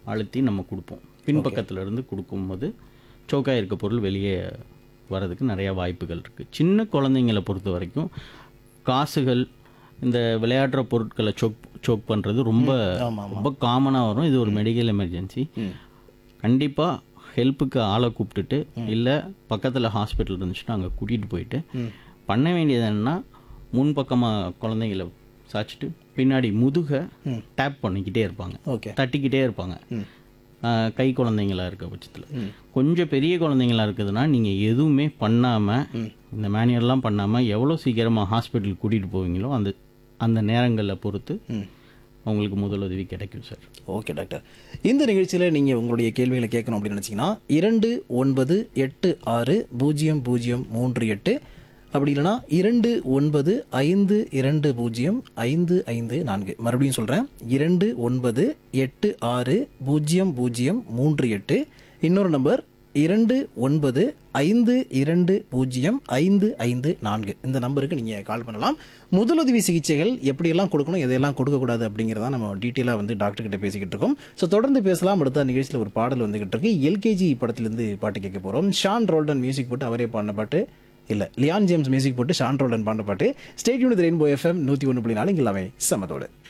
அழுத்தி நம்ம கொடுப்போம் பின்பக்கத்துல இருந்து கொடுக்கும்போது சோக்காக இருக்க பொருள் வெளியே வரதுக்கு நிறையா வாய்ப்புகள் இருக்குது சின்ன குழந்தைங்களை பொறுத்த வரைக்கும் காசுகள் இந்த விளையாடுற பொருட்களை சோக் சோக் பண்ணுறது ரொம்ப ரொம்ப காமனாக வரும் இது ஒரு மெடிக்கல் எமர்ஜென்சி கண்டிப்பாக ஹெல்ப்புக்கு ஆளை கூப்பிட்டுட்டு இல்லை பக்கத்தில் ஹாஸ்பிட்டல் இருந்துச்சுன்னா அங்கே கூட்டிகிட்டு போயிட்டு பண்ண வேண்டியது என்னன்னா முன்பக்கமாக குழந்தைங்கள சாய்ச்சிட்டு பின்னாடி முதுகை டேப் பண்ணிக்கிட்டே இருப்பாங்க ஓகே தட்டிக்கிட்டே இருப்பாங்க ஆஹ் கை குழந்தைங்களா இருக்க பட்சத்தில் கொஞ்சம் பெரிய குழந்தைங்களா இருக்குதுன்னா நீங்கள் எதுவுமே பண்ணாமல் இந்த மேனுவல்லாம் பண்ணாமல் எவ்வளோ சீக்கிரமாக ஹாஸ்பிட்டல் கூட்டிகிட்டு போவீங்களோ அந்த அந்த நேரங்களில் பொறுத்து உங்களுக்கு முதலுதவி கிடைக்கும் சார் ஓகே டாக்டர் இந்த நிகழ்ச்சியில் நீங்கள் உங்களுடைய கேள்விகளை கேட்கணும் அப்படின்னு நினச்சிங்கன்னா இரண்டு ஒன்பது எட்டு ஆறு பூஜ்ஜியம் பூஜ்ஜியம் மூன்று எட்டு அப்படி இல்லைனா இரண்டு ஒன்பது ஐந்து இரண்டு பூஜ்ஜியம் ஐந்து ஐந்து நான்கு மறுபடியும் சொல்கிறேன் இரண்டு ஒன்பது எட்டு ஆறு பூஜ்ஜியம் பூஜ்ஜியம் மூன்று எட்டு இன்னொரு நம்பர் இரண்டு ஒன்பது ஐந்து இரண்டு பூஜ்ஜியம் ஐந்து ஐந்து நான்கு இந்த நம்பருக்கு நீங்கள் கால் பண்ணலாம் முதலுதவி சிகிச்சைகள் எப்படியெல்லாம் கொடுக்கணும் எதையெல்லாம் கொடுக்கக்கூடாது அப்படிங்கிறத நம்ம டீட்டெயிலாக வந்து டாக்டர் கிட்ட பேசிக்கிட்டு இருக்கோம் ஸோ தொடர்ந்து பேசலாம் அடுத்த நிகழ்ச்சியில் ஒரு பாடல் வந்துகிட்டு இருக்கு எல்கேஜி படத்துலேருந்து பாட்டு கேட்க போகிறோம் ஷான் ரோல்டன் மியூசிக் போட்டு அவரே பாடின பாட்டு இல்லை லியான் ஜேம்ஸ் மியூசிக் போட்டு ஷான் ரோல்டன் பாடின பாட்டு ஸ்டேட் யூனிட் ரெயின்போ எஃப்எம் நூற்றி ஒன்று புள்ளி நாலு இங்கே எல்லாமே சமத்தோடு